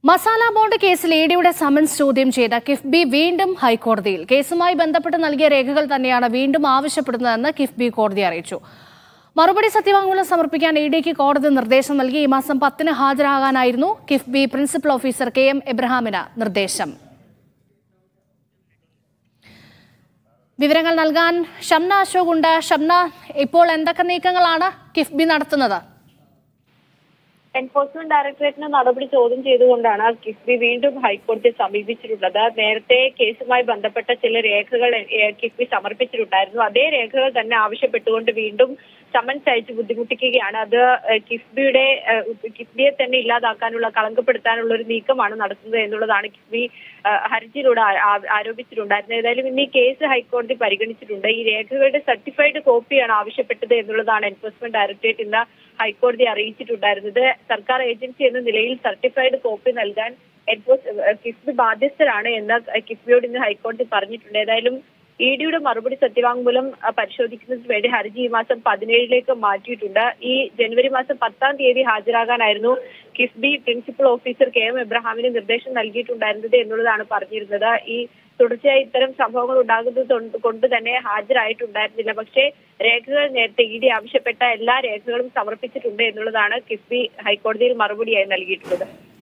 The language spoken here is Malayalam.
മസാല ബോണ്ട് കേസിൽ ഇഡിയുടെ സമൻസ് ചോദ്യം ചെയ്ത കിഫ്ബി വീണ്ടും ഹൈക്കോടതിയിൽ കേസുമായി ബന്ധപ്പെട്ട് നൽകിയ രേഖകൾ തന്നെയാണ് വീണ്ടും ആവശ്യപ്പെടുന്നതെന്ന് കിഫ്ബി കോടതി അറിയിച്ചു മറുപടി സത്യവാങ്മൂലം സമർപ്പിക്കാൻ ഇ ഡിക്ക് കോടതി നിർദ്ദേശം നൽകി ഈ മാസം പത്തിന് ഹാജരാകാനായിരുന്നു KIIFB principal officer K M എബ്രഹാമിന് നിർദ്ദേശം വിവരങ്ങൾ നൽകാൻ ഷംന അശോക് ഉണ്ട് ഷംന ഇപ്പോൾ എന്തൊക്കെ നീക്കങ്ങളാണ് കിഫ്ബി നടത്തുന്നത് എൻഫോഴ്സ്മെന്റ് ഡയറക്ടറേറ്റിന് നടപടി ചോദ്യം ചെയ്തുകൊണ്ടാണ് കിഫ്ബി വീണ്ടും ഹൈക്കോടതിയെ സമീപിച്ചിട്ടുള്ളത് നേരത്തെ കേസുമായി ബന്ധപ്പെട്ട ചില രേഖകൾ ഏഹ്, കിഫ്ബി സമർപ്പിച്ചിട്ടുണ്ടായിരുന്നു അതേ രേഖകൾ തന്നെ ആവശ്യപ്പെട്ടുകൊണ്ട് വീണ്ടും സമൻസ് അയച്ച് ബുദ്ധിമുട്ടിക്കുകയാണ് അത് ഏഹ്, കിഫ്ബിയുടെ ഏഹ്, കിഫ്ബിയെ തന്നെ ഇല്ലാതാക്കാനുള്ള കളങ്കപ്പെടുത്താനുള്ള ഒരു നീക്കമാണ് നടത്തുന്നത് എന്നുള്ളതാണ് കിഫ്ബി ഏഹ്, ഹർജിയിലൂടെ ആ- ആ- ആരോപിച്ചിട്ടുണ്ടായിരുന്നത് ഏതായാലും ഇന്ന് ഈ കേസ് ഹൈക്കോടതി പരിഗണിച്ചിട്ടുണ്ട് ഈ രേഖകളുടെ സർട്ടിഫൈഡ് കോപ്പിയാണ് ആവശ്യപ്പെട്ടത് എന്നുള്ളതാണ് എൻഫോഴ്സ്മെന്റ് ഡയറക്ടറേറ്റ് ഇന്ന് ഹൈക്കോടതി അറിയിച്ചിട്ടുണ്ടായിരുന്നത് സർക്കാർ ഏജൻസി എന്ന നിലയിൽ സർട്ടിഫൈഡ് കോപ്പി നൽകാൻ എൻഫോഴ്സ് ഏഹ് കിഫ്ബി ബാധ്യസ്ഥരാണ് എന്ന് കിഫ്ബിയോട് ഇന്ന് ഹൈക്കോടതി പറഞ്ഞിട്ടുണ്ട് ഏതായാലും ഇ ഡിയുടെ മറുപടി സത്യവാങ്മൂലം അഹ്, പരിശോധിക്കുന്നതിന് വേണ്ടി ഹർജി ഈ മാസം പതിനേഴിലേക്ക് മാറ്റിയിട്ടുണ്ട് ഈ ജനുവരി മാസം പത്താം തീയതി ഹാജരാകാനായിരുന്നു KIIFB principal officer K M എബ്രഹാമിന് നിർദ്ദേശം നൽകിയിട്ടുണ്ടായിരുന്നത് എന്നുള്ളതാണ് പറഞ്ഞിരുന്നത് ഈ തുടർച്ചയായി ഇത്തരം സംഭവങ്ങൾ ഉണ്ടാകുന്നത് കൊണ്ട് കൊണ്ട് തന്നെ ഹാജരായിട്ടുണ്ടായിരുന്നില്ല പക്ഷേ രേഖകൾ നേരത്തെ ഇ ഡി ആവശ്യപ്പെട്ട എല്ലാ രേഖകളും സമർപ്പിച്ചിട്ടുണ്ട് എന്നുള്ളതാണ് കിഫ്ബി ഹൈക്കോടതിയിൽ മറുപടിയായി നൽകിയിട്ടുള്ളത്